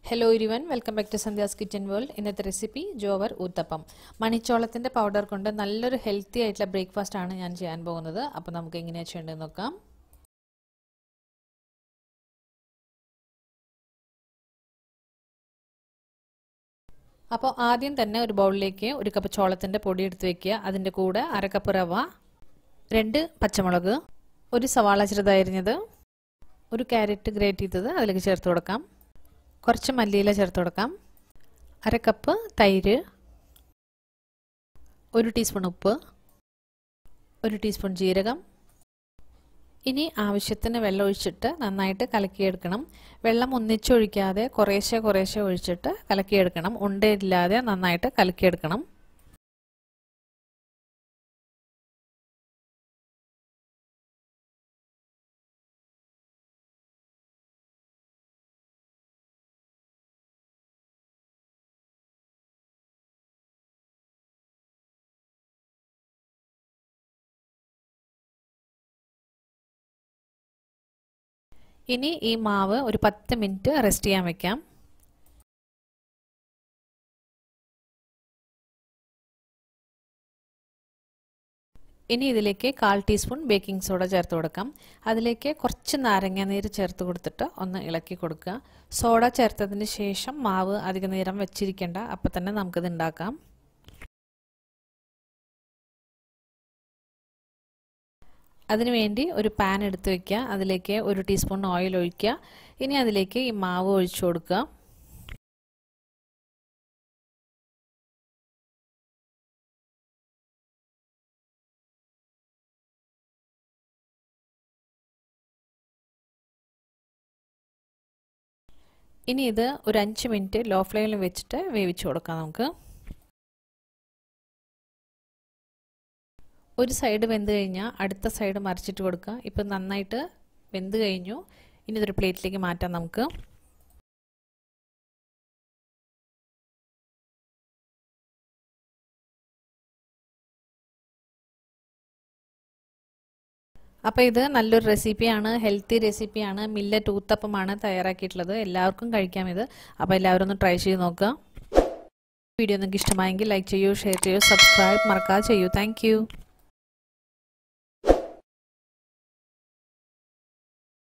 hello ഇരുവൻ welcome back to Sandhya's kitchen world ഇന്നത്തെ recipe jowar uttapam മണിച്ചോളത്തിൻ്റെ പൗഡർ കൊണ്ട് നല്ലൊരു ഹെൽത്തി ആയിട്ടുള്ള ബ്രേക്ക്ഫാസ്റ്റ് ആണ് ഞാൻ ചെയ്യാൻ പോകുന്നത് അപ്പോൾ നമുക്ക് എങ്ങനെയാണ് ചെയ്യേണ്ടത് നോക്കാം അപ്പോൾ ആദ്യം തന്നെ ഒരു ബൗളിലേക്ക് ഒരു കപ്പ് ചോളത്തിൻ്റെ പൊടി എടുത്ത് വെക്കുക അതിൻ്റെ കൂടെ അര കപ്പ് റവ രണ്ട് പച്ചമുളക് ഒരു സവാള ചെറുതായിരിഞ്ഞത് ഒരു ക്യാരറ്റ് ഗ്രേറ്റ് ചെയ്തത് അതിലേക്ക് ചേർത്ത് കൊടുക്കാം കുറച്ച് മല്ലിയില ചേർത്ത് കൊടുക്കാം അര കപ്പ് തൈര് ഒരു ടീസ്പൂൺ ഉപ്പ് ഒരു ടീസ്പൂൺ ജീരകം ഇനി ആവശ്യത്തിന് വെള്ളം ഒഴിച്ചിട്ട് നന്നായിട്ട് കലക്കിയെടുക്കണം വെള്ളം ഒന്നിച്ചൊഴിക്കാതെ കുറേശ്ശെ കുറേശ്ശെ ഒഴിച്ചിട്ട് കലക്കിയെടുക്കണം ഉണ്ടയില്ലാതെ നന്നായിട്ട് കലക്കിയെടുക്കണം ഇനി ഈ മാവ് ഒരു പത്ത് മിനിറ്റ് റെസ്റ്റ് ചെയ്യാൻ വെക്കാം ഇനി ഇതിലേക്ക് കാൽ ടീസ്പൂൺ ബേക്കിംഗ് സോഡ ചേർത്ത് കൊടുക്കാം അതിലേക്ക് കുറച്ച് നാരങ്ങ നീര് ചേർത്ത് കൊടുത്തിട്ട് ഒന്ന് ഇളക്കി കൊടുക്കുക സോഡ ചേർത്തതിന് ശേഷം മാവ് അധിക നേരം വെച്ചിരിക്കേണ്ട അപ്പം തന്നെ നമുക്കിത് ഉണ്ടാക്കാം അതിനുവേണ്ടി ഒരു പാൻ എടുത്ത് വെക്കുക അതിലേക്ക് ഒരു ടീസ്പൂൺ ഓയിൽ ഒഴിക്കുക ഇനി അതിലേക്ക് ഈ മാവ് ഒഴിച്ചു കൊടുക്കുക ഇനി ഇത് ഒരു അഞ്ച് മിനിറ്റ് ലോ ഫ്ലെയിമിൽ വെച്ചിട്ട് വേവിച്ചു കൊടുക്കാം നമുക്ക് ഒരു സൈഡ് വെന്ത് കഴിഞ്ഞാൽ അടുത്ത സൈഡ് മറിച്ചിട്ട് കൊടുക്കുക ഇപ്പം നന്നായിട്ട് വെന്ത് കഴിഞ്ഞു ഇനി ഇതൊരു പ്ലേറ്റിലേക്ക് മാറ്റാം നമുക്ക് അപ്പോൾ ഇത് നല്ലൊരു റെസിപ്പിയാണ് ഹെൽത്തി റെസിപ്പിയാണ് മില്ലറ്റ് ഊത്തപ്പമാണ് തയ്യാറാക്കിയിട്ടുള്ളത് എല്ലാവർക്കും കഴിക്കാം ഇത് അപ്പോൾ എല്ലാവരും ഒന്ന് ട്രൈ ചെയ്ത് നോക്കുക വീഡിയോ നിങ്ങൾക്ക് ഇഷ്ടമായെങ്കിൽ ലൈക്ക് ചെയ്യൂ ഷെയർ ചെയ്യൂ സബ്സ്ക്രൈബ് മറക്കാതെ ചെയ്യൂ താങ്ക്